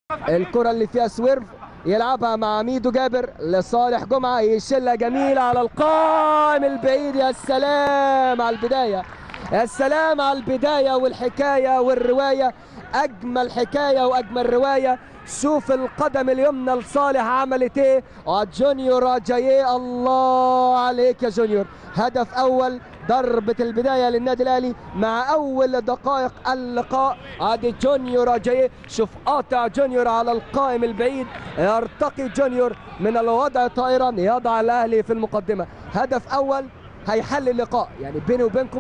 الكرة اللي فيها سويرف يلعبها مع ميدو جابر لصالح جمعة يشيلها جميلة على القائم البعيد يا سلام على البداية يا سلام على البداية والحكاية والرواية أجمل حكاية وأجمل رواية شوف القدم اليمنى لصالح عملت ايه جونيور جاي الله عليك يا جونيور هدف اول ضربة البداية للنادي الأهلي مع أول دقائق اللقاء ادي جونيور جاي شوف قاطع جونيور على القائم البعيد يرتقي جونيور من الوضع طائرا يضع الأهلي في المقدمة هدف أول هيحل اللقاء يعني بيني وبينكم